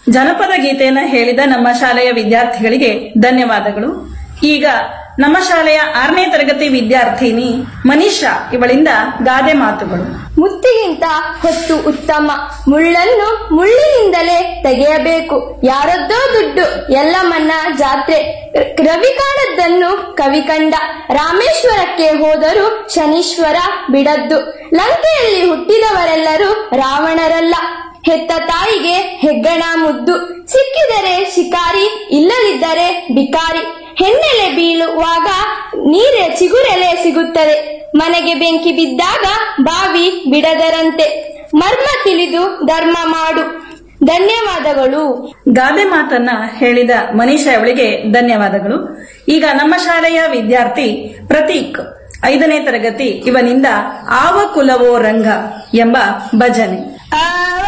ಜನಪದ ಗೀತೆಯನ್ನ ಹೇಳಿದ ನಮ್ಮ ಶಾಲೆಯ ವಿದ್ಯಾರ್ಥಿಗಳಿಗೆ ಧನ್ಯವಾದಗಳು ಈಗ ನಮ್ಮ ಶಾಲೆಯ ಆರನೇ ತರಗತಿ ವಿದ್ಯಾರ್ಥಿನಿ ಮನೀಷಾ ಇವಳಿಂದ ಗಾದೆ ಮಾತುಗಳು ಮುತ್ತಿಗಿಂತ ಹೊತ್ತು ಉತ್ತಮ ಮುಳ್ಳನ್ನು ಮುಳ್ಳಿನಿಂದಲೇ ತೆಗೆಯಬೇಕು ಯಾರದ್ದೋ ದುಡ್ಡು ಎಲ್ಲಮ್ಮನ ಜಾತ್ರೆ ರವಿ ಕಾಣದ್ದನ್ನು ಕವಿ ಕಂಡ ರಾಮೇಶ್ವರಕ್ಕೆ ಹೋದರೂ ಶನೀಶ್ವರ ಬಿಡದ್ದು ಲಂಕೆಯಲ್ಲಿ ಹುಟ್ಟಿದವರೆಲ್ಲರೂ ರಾವಣರಲ್ಲ ಹೆತ್ತ ತಾಯಿಗೆ ಹೆಗ್ಗಣ ಮುದ್ದು ಸಿಕ್ಕಿದರೆ ಶಿಕಾರಿ ಇಲ್ಲದಿದ್ದರೆ ಬಿಕಾರಿ ಹೆಣ್ಣೆಲೆ ಬೀಳುವಾಗ ನೀರೆ ಚಿಗುರೆಲೆ ಸಿಗುತ್ತದೆ ಮನೆಗೆ ಬೆಂಕಿ ಬಿದ್ದಾಗ ಬಾವಿ ಬಿಡದರಂತೆ ಮರ್ಮ ತಿಳಿದು ಧರ್ಮ ಮಾಡು ಧನ್ಯವಾದಗಳು ಗಾದೆ ಮಾತನ್ನ ಹೇಳಿದ ಮನೀಷಾ ಅವಳಿಗೆ ಧನ್ಯವಾದಗಳು ಈಗ ನಮ್ಮ ಶಾಲೆಯ ವಿದ್ಯಾರ್ಥಿ ಪ್ರತೀಕ್ ಐದನೇ ತರಗತಿ ಇವನಿಂದ ಆವ ಕುಲವೋ ರಂಗ ಎಂಬ ಭಜನೆ ಆವ